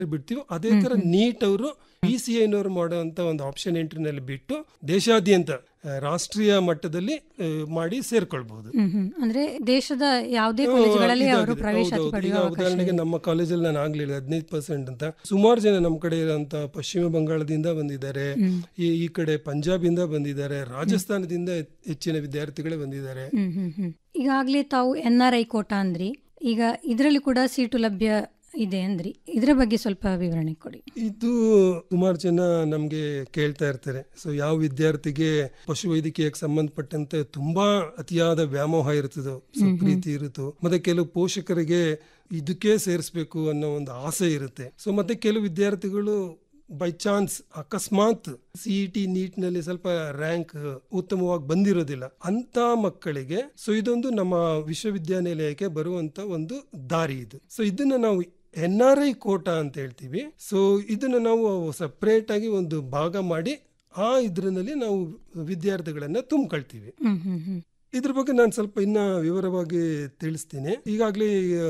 ಬಿಡ್ತೀವಿ ಅದೇ ತರ ನೀಟ್ ಅವರು ಪಿ ಸಿ ಐನವರು ಮಾಡುವಂತ ಒಂದು ಆಪ್ಷನ್ ಎಂಟ್ರಿನಲ್ಲಿ ಬಿಟ್ಟು ದೇಶಾದ್ಯಂತ ಆ, ರಾಷ್ಟ್ರೀಯ ಮಟ್ಟದಲ್ಲಿ ಆ, ಮಾಡಿ ಸೇರ್ಕೊಳ್ಬಹುದು ಹ್ಮ್ ಹ್ಮ್ ಅಂದ್ರೆ ದೇಶದ ಯಾವುದೇ ಕಾಲೇಜುಗಳಲ್ಲಿ ಅವರು ಇದಾಗಿದೆ. ಪ್ರವೇಶಾತಿ ಹೌದೌದು. ಪಡೆಯುವ ಈಗ ಅವಕಾಶ ಉದಾಹರಣೆಗೆ ಇದೆ. ನಮ್ಮ ಕಾಲೇಜಲ್ಲಿ ನಾನು ಆಗ್ಲಿಲ್ಲ ಹದಿನೈದು ಪರ್ಸೆಂಟ್ ಅಂತ ಸುಮಾರು ಜನ ನಮ್ಮ ಕಡೆ ಇರುವಂತ ಪಶ್ಚಿಮ ಬಂಗಾಳದಿಂದ ಬಂದಿದ್ದಾರೆ ಈ ಈ ಕಡೆ ಪಂಜಾಬಿಂದ ಬಂದಿದ್ದಾರೆ ರಾಜಸ್ಥಾನದಿಂದ ಹೆಚ್ಚಿನ ವಿದ್ಯಾರ್ಥಿಗಳೇ ಬಂದಿದ್ದಾರೆ ಹ್ಮ್ ಹ್ಮ್ ಹ್ಮ್ ಈಗಾಗಲೇ ತಾವು ಎನ್ ಆರ್ ಐ ಕೋಟಾ ಅಂದ್ರಿ ಈಗ ಇದರಲ್ಲಿ ಕೂಡ ಸೀಟು ಲಭ್ಯ ಇದೆ ಅಂದ್ರಿ ಇದರ ಬಗ್ಗೆ ಸ್ವಲ್ಪ ವಿವರಣೆ ಕೊಡಿ ಇದು ಸುಮಾರು ಜನ ನಮ್ಗೆ ಕೇಳ್ತಾ ಇರ್ತಾರೆ ಸೊ ಯಾವ ವಿದ್ಯಾರ್ಥಿಗೆ ಪಶುವೈದ್ಯಕೀಯಕ್ಕೆ ಸಂಬಂಧಪಟ್ಟಂತೆ ತುಂಬಾ ಅತಿಯಾದ ವ್ಯಾಮೋಹ ಇರ್ತದೋ ಸೊ ಪ್ರೀತಿ ಇರುತ್ತೋ ಮತ್ತೆ ಕೆಲವು ಪೋಷಕರಿಗೆ ಇದಕ್ಕೆ ಸೇರಿಸ್ಬೇಕು ಅನ್ನೋ ಒಂದು ಆಸೆ ಇರುತ್ತೆ ಸೊ ಮತ್ತೆ ಕೆಲವು ವಿದ್ಯಾರ್ಥಿಗಳು ಬೈ ಚಾನ್ಸ್ ಅಕಸ್ಮಾತ್ ಸಿ ಟಿ ನೀಟ್ ನಲ್ಲಿ ಸ್ವಲ್ಪ ರ್ಯಾಂಕ್ ಉತ್ತಮವಾಗಿ ಬಂದಿರೋದಿಲ್ಲ ಅಂತ ಮಕ್ಕಳಿಗೆ ಸೊ ಇದೊಂದು ನಮ್ಮ ವಿಶ್ವವಿದ್ಯಾನಿಲಯಕ್ಕೆ ಬರುವಂತ ಒಂದು ದಾರಿ ಇದು ಸೊ ಇದನ್ನ ನಾವು ಎನ್ ಆರ್ ಐ ಕೋಟಾ ಅಂತ ಹೇಳ್ತೀವಿ ಸೊ ಇದನ್ನ ನಾವು ಸಪ್ರೇಟ್ ಆಗಿ ಒಂದು ಭಾಗ ಮಾಡಿ ಆ ಇದ್ರಲ್ಲಿ ನಾವು ವಿದ್ಯಾರ್ಥಿಗಳನ್ನ ತುಂಬ್ಕೊಳ್ತೀವಿ ಹ್ಮ್ ಹ್ಮ್ ಹ್ಮ್ ಇದ್ರ ಬಗ್ಗೆ ನಾನು ಸ್ವಲ್ಪ ಇನ್ನ ವಿವರವಾಗಿ ತಿಳಿಸ್ತೀನಿ ಈಗಾಗಲೇ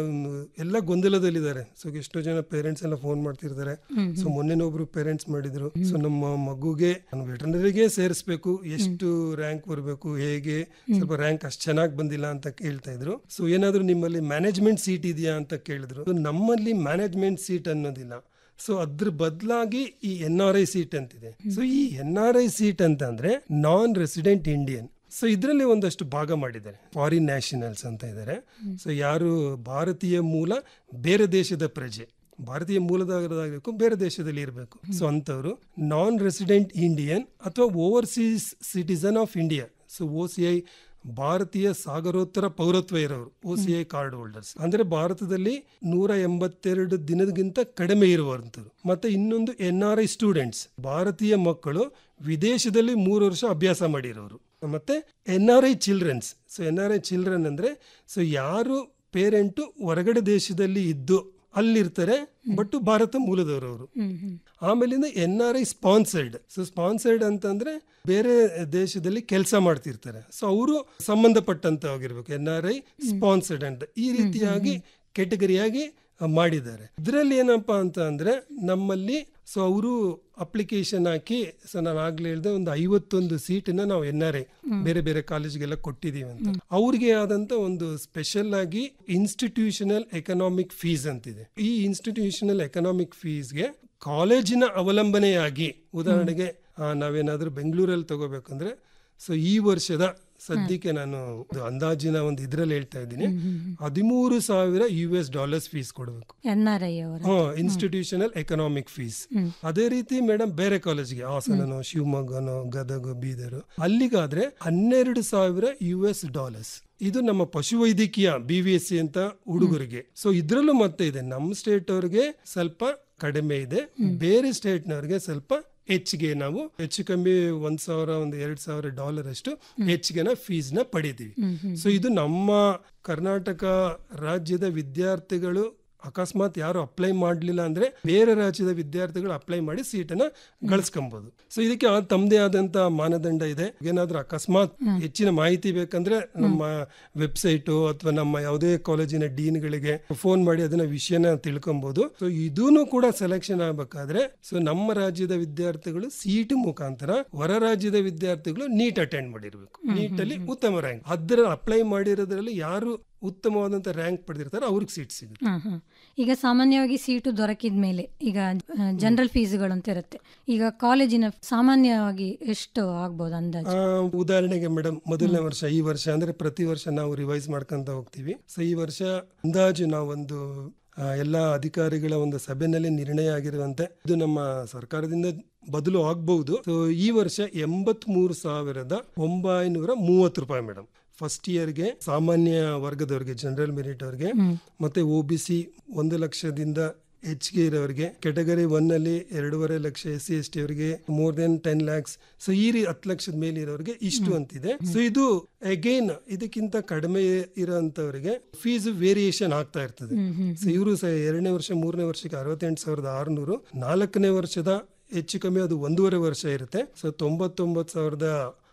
ಎಲ್ಲ ಗೊಂದಲದಲ್ಲಿದ್ದಾರೆ ಸೊ ಎಷ್ಟೋ ಜನ ಪೇರೆಂಟ್ಸ್ ಎಲ್ಲ ಫೋನ್ ಮಾಡ್ತಿರ್ತಾರೆ ಸೊ ಮೊನ್ನೆ ಒಬ್ರು ಪೇರೆಂಟ್ಸ್ ಮಾಡಿದ್ರು ಸೊ ನಮ್ಮ ಮಗುಗೆ ನಾನು ವೆಟರ್ನರಿಗೆ ಸೇರಿಸ್ಬೇಕು ಎಷ್ಟು ರ್ಯಾಂಕ್ ಬರಬೇಕು ಹೇಗೆ ಸ್ವಲ್ಪ ರ್ಯಾಂಕ್ ಅಷ್ಟು ಚೆನ್ನಾಗಿ ಬಂದಿಲ್ಲ ಅಂತ ಕೇಳ್ತಾ ಇದ್ರು ಸೊ ಏನಾದ್ರು ನಿಮ್ಮಲ್ಲಿ ಮ್ಯಾನೇಜ್ಮೆಂಟ್ ಸೀಟ್ ಇದೆಯಾ ಅಂತ ಕೇಳಿದ್ರು So, ನಮ್ಮಲ್ಲಿ ಮ್ಯಾನೇಜ್ಮೆಂಟ್ ಸೀಟ್ ಅನ್ನೋದಿಲ್ಲ ಸೊ ಅದ್ರ ಬದಲಾಗಿ ಈ ಎನ್ ಆರ್ ಐ ಸೀಟ್ ಅಂತಿದೆ ಸೊ ಈ ಎನ್ ಆರ್ ಐ ಸೀಟ್ ಅಂತ ಅಂದ್ರೆ ನಾನ್ ರೆಸಿಡೆಂಟ್ ಇಂಡಿಯನ್ ಸೊ ಇದರಲ್ಲಿ ಒಂದಷ್ಟು ಭಾಗ ಮಾಡಿದ್ದಾರೆ ಫಾರಿನ್ ನ್ಯಾಷನಲ್ಸ್ ಅಂತ ಇದ್ದಾರೆ ಸೊ ಯಾರು ಭಾರತೀಯ ಮೂಲ ಬೇರೆ ದೇಶದ ಪ್ರಜೆ ಭಾರತೀಯ ಮೂಲದವರಾಗಬೇಕು ಬೇರೆ ದೇಶದಲ್ಲಿ ಇರಬೇಕು ಸೊ ಅಂತವರು ನಾನ್ ರೆಸಿಡೆಂಟ್ ಇಂಡಿಯನ್ ಅಥವಾ overseas citizen of India so O C I ಭಾರತೀಯ ಸಾಗರೋತ್ತರ ಪೌರತ್ವ ಇರೋರು O C I card holders ಅಂದ್ರೆ ಭಾರತದಲ್ಲಿ ನೂರ ಎಂಬತ್ತೆರಡು ದಿನದಗಿಂತ ಕಡಿಮೆ ಇರುವಂತರು ಮತ್ತೆ ಇನ್ನೊಂದು ಎನ್ ಆರ್ ಐ ಸ್ಟೂಡೆಂಟ್ಸ್ ಭಾರತೀಯ ಮಕ್ಕಳು ವಿದೇಶದಲ್ಲಿ ಮೂರು ವರ್ಷ ಅಭ್ಯಾಸ ಮಾಡಿರೋರು ಮತ್ತೆ N R I children so N R I children ಅಂದ್ರೆ ಸೊ ಯಾರು ಪೇರೆಂಟು ಹೊರಗಡೆ ದೇಶದಲ್ಲಿ ಇದ್ದು ಅಲ್ಲಿರ್ತಾರೆ ಬಟ್ ಭಾರತ ಮೂಲದವರು ಅವರು ಹ್ಮ್ ಹ್ಮ್ ಆಮೇಲಿಂದ N R I sponsored so sponsored ಅಂತಂದ್ರೆ ಬೇರೆ ದೇಶದಲ್ಲಿ ಕೆಲಸ ಮಾಡ್ತಿರ್ತಾರೆ ಸೊ ಅವರು ಸಂಬಂಧಪಟ್ಟಂತ ಆಗಿರ್ಬೇಕು ಎನ್ ಆರ್ ಐ ಸ್ಪಾನ್ಸರ್ಡ್ ಅಂತ ಈ ರೀತಿಯಾಗಿ ಕೆಟಗರಿಯಾಗಿ ಮಾಡಿದ್ದಾರೆ ಇದರಲ್ಲಿ ಏನಪ್ಪಾ ಅಂತ ಅಂದ್ರೆ ನಮ್ಮಲ್ಲಿ ಸೊ ಅವರು ಅಪ್ಲಿಕೇಶನ್ ಹಾಕಿ ಸೊ ನಾನು ಆಗ್ಲೇ ಹೇಳಿದೆ ಒಂದು ಐವತ್ತೊಂದು ಸೀಟನ್ನ ನಾವು ಎನ್ ಆರ್ ಐ ಬೇರೆ ಬೇರೆ ಕಾಲೇಜ್ಗೆಲ್ಲ ಕೊಟ್ಟಿದೀವಿ ಅಂತ ಅವ್ರಿಗೆ ಆದಂತ ಒಂದು ಸ್ಪೆಷಲ್ ಆಗಿ ಇನ್ಸ್ಟಿಟ್ಯೂಷನಲ್ ಎಕನಾಮಿಕ್ ಫೀಸ್ ಅಂತಿದೆ ಈ ಇನ್ಸ್ಟಿಟ್ಯೂಷನಲ್ ಎಕನಾಮಿಕ್ ಫೀಸ್ಗೆ ಕಾಲೇಜಿನ ಅವಲಂಬನೆಯಾಗಿ ಉದಾಹರಣೆಗೆ ಆ, ನಾವೇನಾದ್ರೂ ಬೆಂಗಳೂರಲ್ಲಿ ತಗೋಬೇಕಂದ್ರೆ ಸೊ ಈ ವರ್ಷದ ಸದ್ಯಕ್ಕೆ ನಾನು ಒಂದು ಅಂದಾಜಿನ ಒಂದು ಇದ್ರಲ್ಲಿ ಹೇಳ್ತಾ ಇದ್ದೀನಿ ಹದಿಮೂರು ಸಾವಿರ ಯು ಎಸ್ ಡಾಲರ್ಸ್ ಫೀಸ್ ಕೊಡಬೇಕು ಎನ್ ಆರ್ ಐ ಅವರ ಇನ್ಸ್ಟಿಟ್ಯೂಷನಲ್ ಎಕನಾಮಿಕ್ ಫೀಸ್ ಅದೇ ರೀತಿ ಮೇಡಮ್ ಬೇರೆ ಕಾಲೇಜ್ಗೆ ಹಾಸನನೋ ಶಿವಮೊಗ್ಗನೋ ಗದಗ ಬೀದರ್ ಅಲ್ಲಿಗಾದ್ರೆ ಹನ್ನೆರಡು ಸಾವಿರ ಯು ಎಸ್ ಡಾಲರ್ಸ್ ಇದು ನಮ್ಮ ಪಶುವೈದ್ಯಕೀಯ ಬಿ ವಿ ಎಸ್ ಸಿ ಅಂತ ಹುಡುಗರಿಗೆ ಸೊ ಇದ್ರಲ್ಲೂ ಮತ್ತೆ ಇದೆ ನಮ್ಮ ಸ್ಟೇಟ್ ಅವ್ರಿಗೆ ಸ್ವಲ್ಪ ಕಡಿಮೆ ಇದೆ ಬೇರೆ ಸ್ಟೇಟ್ ನವರಿಗೆ ಸ್ವಲ್ಪ ಹೆಚ್ಚಿಗೆ ನಾವು ಹೆಚ್ಚು ಕಮ್ಮಿ ಒಂದ್ ಸಾವಿರ ಒಂದು ಎರಡ್ ಸಾವಿರ ಡಾಲರ್ ಅಷ್ಟು ಹೆಚ್ಚಿಗೆ ಫೀಸ್ ನ ಪಡಿತೀವಿ ಸೊ ಇದು ನಮ್ಮ ಕರ್ನಾಟಕ ರಾಜ್ಯದ ವಿದ್ಯಾರ್ಥಿಗಳು ಅಕಸ್ಮಾತ್ ಯಾರು ಅಪ್ಲೈ ಮಾಡಲಿಲ್ಲ ಅಂದ್ರೆ ಬೇರೆ ರಾಜ್ಯದ ವಿದ್ಯಾರ್ಥಿಗಳು ಅಪ್ಲೈ ಮಾಡಿ ಸೀಟನ್ನ ಗಳಿಸ್ಕೊಬಹುದು ಸೊ ಇದಕ್ಕೆ ಆ ತಮ್ಮದೇ ಆದಂತ ಮಾನದಂಡ ಇದೆ ಏನಾದ್ರೂ ಅಕಸ್ಮಾತ್ ಹೆಚ್ಚಿನ ಮಾಹಿತಿ ಬೇಕಂದ್ರೆ ನಮ್ಮ ವೆಬ್ಸೈಟ್ ಅಥವಾ ನಮ್ಮ ಯಾವುದೇ ಕಾಲೇಜಿನ ಡೀನ್ಗಳಿಗೆ ಫೋನ್ ಮಾಡಿ ಅದನ್ನ ವಿಷಯನ ತಿಳ್ಕೊಬಹುದು ಸೊ ಇದೂನು ಕೂಡ ಸೆಲೆಕ್ಷನ್ ಆಗ್ಬೇಕಾದ್ರೆ ಸೊ ನಮ್ಮ ರಾಜ್ಯದ ವಿದ್ಯಾರ್ಥಿಗಳು ಸೀಟ್ ಮುಖಾಂತರ ಹೊರ ರಾಜ್ಯದ ವಿದ್ಯಾರ್ಥಿಗಳು ನೀಟ್ ಅಟೆಂಡ್ ಮಾಡಿರ್ಬೇಕು ನೀಟ್ ಅಲ್ಲಿ ಉತ್ತಮ ರ್ಯಾಂಕ್ ಅದರ ಅಪ್ಲೈ ಮಾಡಿರೋದ್ರಲ್ಲಿ ಯಾರು ಉತ್ತಮವಾದಂತ ರ್ಯಾಂಕ್ ಪಡೆದಿರ್ತಾರೆ ಅವ್ರಿಗೆ ಸೀಟ್ ಸಿಗುತ್ತೆ ಹಾ, ಹಾ. ಈಗ ಸಾಮಾನ್ಯವಾಗಿ ಸೀಟು ದೊರಕಿದ ಮೇಲೆ ಈಗ ಜನರಲ್ ಫೀಸ್ಗಳು ಅಂತ ಇರುತ್ತೆ ಈಗ ಕಾಲೇಜಿನ ಸಾಮಾನ್ಯವಾಗಿ ಎಷ್ಟು ಆಗ್ಬೋದು ಅಂದಾಜು ಆ, ಉದಾಹರಣೆಗೆ ಮೇಡಮ್ ಮೊದಲನೇ ವರ್ಷ ಈ ವರ್ಷ ಅಂದ್ರೆ ಪ್ರತಿ ವರ್ಷ ನಾವು ರಿವೈಸ್ ಮಾಡ್ಕೊಂತ ಹೋಗ್ತೀವಿ ಸೊ ಈ ವರ್ಷ ಅಂದಾಜು ನಾವೊಂದು ಆ, ಎಲ್ಲ ಅಧಿಕಾರಿಗಳ ಒಂದು ಸಭೆನಲ್ಲಿ ನಿರ್ಣಯ ಆಗಿರುವಂತೆ ಇದು ನಮ್ಮ ಸರ್ಕಾರದಿಂದ ಬದಲು ಆಗಬಹುದು ಸೊ ಈ ವರ್ಷ ಎಂಬತ್ ಮೂರು ಸಾವಿರದ ಒಂಬೈನೂರ ಮೂವತ್ತು ರೂಪಾಯಿ ಮೇಡಮ್ ಫಸ್ಟ್ ಇಯರ್ಗೆ ಸಾಮಾನ್ಯ ವರ್ಗದವರಿಗೆ ಜನರಲ್ ಮೆರಿಟ್ ಅವರಿಗೆ ಮತ್ತೆ ಒ ಬಿ ಸಿ ಒಂದು ಲಕ್ಷದಿಂದ ಹೆಚ್ಚಿಗೆ ಇರೋರಿಗೆ ಕೆಟಗರಿ ಒನ್ ಅಲ್ಲಿ ಎರಡೂವರೆ lakh S C S T ಅವರಿಗೆ more than ten lakhs so ಈ ರೀ ಹತ್ತು ಲಕ್ಷದ ಮೇಲೆ ಇರೋರಿಗೆ ಇಷ್ಟು ಅಂತಿದೆ ಸೊ ಇದು ಅಗೈನ್ ಇದಕ್ಕಿಂತ ಕಡಿಮೆ ಇರೋಂಥವ್ರಿಗೆ ಫೀಸ್ ವೇರಿಯೇಷನ್ ಆಗ್ತಾ ಇರ್ತದೆ ಸೊ ಇವರು ಸಹ ಎರಡನೇ ವರ್ಷ ಮೂರನೇ ವರ್ಷಕ್ಕೆ ಅರವತ್ತೆಂಟು ಸಾವಿರದ ಆರುನೂರು ನಾಲ್ಕನೇ ವರ್ಷದ ಹೆಚ್ಚು ಕಮ್ಮಿ ಅದು ಒಂದೂವರೆ ವರ್ಷ ಇರುತ್ತೆ ಸೊ ತೊಂಬತ್ತೊಂಬತ್ತು ಸಾವಿರದ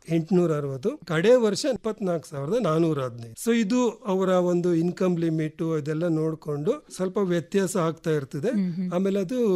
ಎಂಟುನೂರ ಅರವತ್ತು ಕಡೆ ವರ್ಷ ಇಪ್ಪತ್ನಾಲ್ಕು ಸಾವಿರದ ನಾನೂರ ಹದಿನೈದು ಸೊ ಇದು ಅವರ ಒಂದು ಇನ್ಕಮ್ ಲಿಮಿಟ್ ಇದೆಲ್ಲ ನೋಡ್ಕೊಂಡು ಸ್ವಲ್ಪ ವ್ಯತ್ಯಾಸ ಆಗ್ತಾ ಇರ್ತದೆ ಆಮೇಲೆ ಅದು